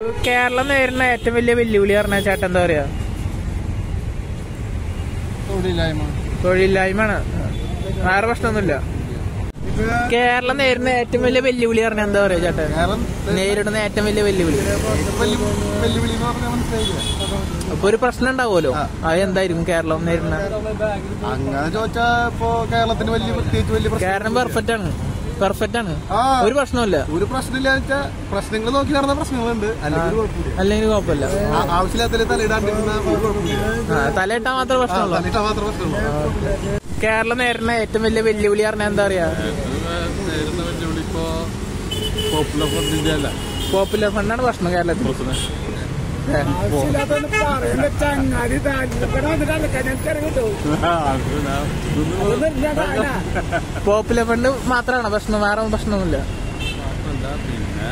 കേരളം നേരിടുന്ന ഏറ്റവും വലിയ വെല്ലുവിളി പറഞ്ഞ ചേട്ടൻ എന്താ പറയാ തൊഴിലില്ലായ്മ തൊഴിലില്ലായ്മയാണ് വേറെ പ്രശ്നമൊന്നുമില്ല ഇത് കേരളം നേരിടുന്ന ഏറ്റവും വലിയ വെല്ലുവിളി പറഞ്ഞ എന്താ പറയാ ചേട്ടൻ കേരളം നേരിടുന്ന ഏറ്റവും വലിയ വെല്ലുവിളി വലിയ വെല്ലുവിളി എന്ന് പറഞ്ഞാൽ മനസ്സിലായില്ല അപ്പൊ ഒരു പ്രശ്നം ഉണ്ടാവുമല്ലോ ആ. അത് എന്തായിരിക്കും കേരളം നേരിടുന്ന അങ്ങനെ ചോദിച്ചാ ഇപ്പൊ കേരളത്തിന് വലിയ പ്രത്യേകിച്ച് വലിയ പ്രശ്നം കേരളം പെർഫെക്റ്റ് ആണ് പെർഫെക്റ്റ് ആണ് ആ ഒരു പ്രശ്നമില്ല ഒരു പ്രശ്നമില്ല വെച്ചാ പ്രശ്നങ്ങൾ നോക്കി നടന്ന പ്രശ്നങ്ങളുണ്ട് അല്ലെങ്കിൽ ഒരു കുഴപ്പമില്ല അല്ലെങ്കിൽ കുഴപ്പമില്ല ആ- ആവശ്യമില്ലാത്തതിൽ തലയിടാണ്ടിരുന്ന ഒരു കുഴപ്പമില്ല ആ, തലയിട്ടാ മാത്രമേ ആ, പ്രശ്നമുള്ളൂ തലയിട്ടാ മാത്രം പ്രശ്നമുള്ളൂ കേരളം നേരിടുന്ന ഏറ്റവും വലിയ വെല്ലുവിളി പറഞ്ഞാൽ എന്താ പറയാ നേരിടുന്ന വെല്ലുവിളി ഇപ്പോ പോപ്പുലർ ഫണ്ടിന്റെ അല്ല പോപ്പുലർ ഫണ്ടാണ് പ്രശ്നം കേരളത്തിൽ പോപ്പുലർ ഫണ്ട് മാത്രമാണ് പ്രശ്നം വേറെ പ്രശ്നമൊന്നുമില്ല പിന്നെ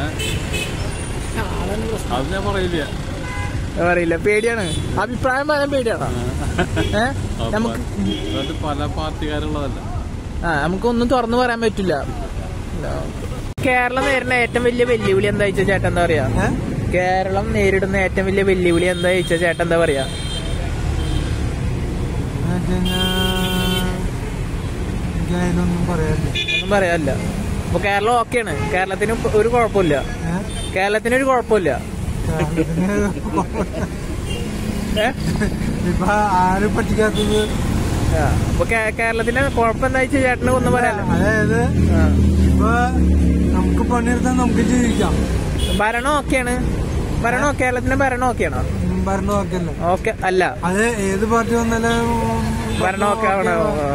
അത് ഞാൻ പറയില്ല അറിയില്ല പേടിയാണ് അഭിപ്രായം പറയാൻ പേടിയാണ് ഏ നമുക്ക് അത് പല പാർട്ടിക്കാരുള്ളതല്ല ആ നമുക്കൊന്നും തുറന്നു പറയാൻ പറ്റില്ല കേരളം നേരിടുന്ന ഏറ്റവും വലിയ വെല്ലുവിളി എന്താ വെച്ചാൽ ചേട്ടൻ എന്താ പറയാ കേരളം നേരിടുന്ന ഏറ്റവും വലിയ വെല്ലുവിളി എന്താ വെച്ചാൽ ചേട്ടൻ എന്താ പറയാ ഒന്നും പറയാനില്ല ഒന്നും പറയാനില്ല അപ്പൊ കേരളം ഓക്കെയാണ് കേരളത്തിന് ഇപ്പൊ ഒരു കുഴപ്പമില്ല കേരളത്തിന് ഒരു കുഴപ്പമില്ല ഏ? ഇപ്പൊ ആരും പറ്റിക്കാത്തത് ആ, അപ്പൊ കേ- കേരളത്തിന് കുഴപ്പം എന്താ വെച്ചാൽ ചേട്ടന് ഒന്നും പറയാനില്ല അതായത് ആ. ഇപ്പൊ നമുക്ക് പണിയെടുത്താൽ നമുക്ക് ജീവിക്കാം ഭരണം ഓക്കെയാണ് ഭരണം കേരളത്തിന്റെ ഭരണം ഓക്കെയാണോ ഉം, ഭരണം ഓക്കെയല്ലേ ഓക്കെ അല്ല അത് ഏത് പാർട്ടി വന്നാലും ഭരണം ഓക്കെ ആവണോ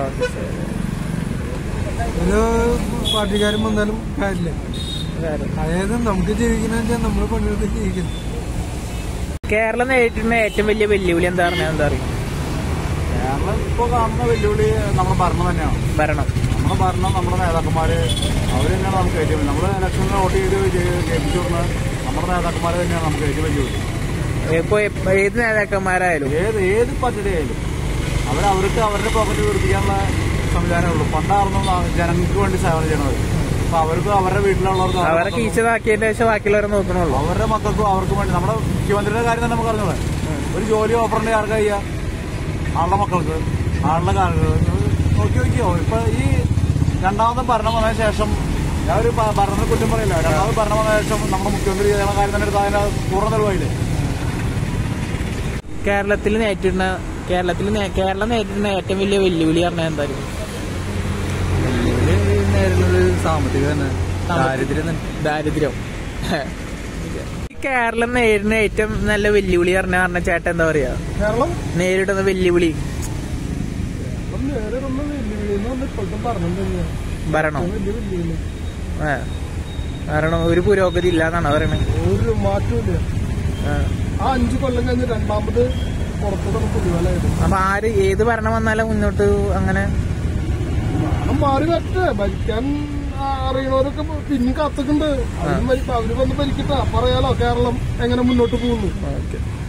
ഒരു പാർട്ടിക്കാരും വന്നാലും കാര്യമില്ല അതായത് നമുക്ക് ജീവിക്കണമെന്ന് വെച്ചാൽ നമ്മൾ പണിയെടുത്ത് ജീവിക്കണം കേരളം നേരിടുന്ന ഏറ്റവും വലിയ വെല്ലുവിളി എന്താ പറഞ്ഞാൽ എന്താ അറിയും കേരളം ഇപ്പൊ കാണുന്ന വെല്ലുവിളി നമ്മുടെ ഭരണം തന്നെയാണ് ഭരണം നമ്മുടെ ഭരണം നമ്മുടെ നേതാക്കന്മാര് അവർ തന്നെയാണ് നമുക്ക് ഏറ്റവും വലിയ നമ്മൾ ഇലക്ഷനിൽ വോട്ട് ചെയ്ത് ജയി- ജയിപ്പിച്ചു കൊടുക്കുന്ന നമ്മുടെ നേതാക്കന്മാർ തന്നെയാണ് നമുക്ക് ഏറ്റവും വലിയ വെല്ലുവിളി ഇപ്പൊ എപ്പ- ഏത് നേതാക്കന്മാരായാലും ഏത് ഏത് പാർട്ടിയുടെ ആയാലും അവർ അവർക്ക് അവരുടെ പോക്കറ്റ് വീർപ്പിക്കാനുള്ള സംവിധാനമേ ഉള്ളൂ പണ്ടായിരുന്നു ജനങ്ങൾക്ക് വേണ്ടി സേവനം ചെയ്യണത് അപ്പൊ അവർക്ക് അവരുടെ വീട്ടിലുള്ളവർക്ക് അവരുടെ അവരെ കീച്ചതാക്കിയതിന്റെ ശേഷം ബാക്കിയുള്ളവരെ നോക്കണുള്ളൂ അവരുടെ മക്കൾക്കും അവർക്കും വേണ്ടി നമ്മുടെ മുഖ്യമന്ത്രിയുടെ കാര്യം തന്നെ നമുക്ക് അറിഞ്ഞത് ഒരു ജോലി ഓഫർ ഉണ്ടെങ്കിൽ ആർക്കാ ചെയ്യാ ആളുടെ മക്കൾക്ക് ആളുടെ കാര്യങ്ങൾ നോക്കി നോക്കിയോ ഇപ്പൊ ഈ രണ്ടാമത്തെ ഭരണം വന്നതിന് ശേഷം ഞാൻ ഒരു ഭ- ഭരണത്തെ കുറ്റം പറയില്ല രണ്ടാമത് ഭരണം വന്നതിന് ശേഷം നമ്മുടെ മുഖ്യമന്ത്രി ചെയ്യുന്ന കാര്യം തന്നെ എടുത്ത് അതിന് പൂർണ്ണ തെളിവായില്ലേ കേരളത്തിൽ നേരിടുന്ന കേരളത്തിൽ നേ- കേരളം നേരിടുന്ന ഏറ്റവും വലിയ വെല്ലുവിളി പറഞ്ഞാൽ എന്തായിരിക്കും നേരിടുന്നത് സാമ്പത്തിക തന്നെ ദാരിദ്ര്യം ദാരിദ്ര്യം ഈ കേരളം നേരിടുന്ന ഏറ്റവും നല്ല വെല്ലുവിളി പറഞ്ഞ പറഞ്ഞ ചേട്ടൻ എന്താ പറയാ കേരളം നേരിടുന്ന വെല്ലുവിളി നേരിടുന്ന വെല്ലുവിളി എന്ന് പറഞ്ഞാൽ ഇപ്പോഴത്തെ പറഞ്ഞിട്ടുണ്ടെങ്കിൽ ഭരണം വലിയ വെല്ലുവിളി ഏ. കാരണം ഒരു പുരോഗതി ഇല്ലാന്നാണ് പറയണത് ഒരു മാറ്റമില്ല ഏ. ആ അഞ്ചു കൊല്ലം കഴിഞ്ഞ് രണ്ടാമത് പുറത്തോട്ടാണ് പുലിവലായത് അപ്പൊ ആര് ഏത് ഭരണം വന്നാലും മുന്നോട്ട് അങ്ങനെ ഭരണം മാറി വരട്ടെ ഭരിക്കാൻ ആ, അറിയണവരൊക്കെ പിന്നെ കാത്തുക്കുണ്ട് അവര് ഭരി- അവര് വന്ന് ഭരിക്കട്ടെ അപ്പൊ അറിയാലോ കേരളം എങ്ങനെ മുന്നോട്ട് പോകുന്നു ഓക്കെ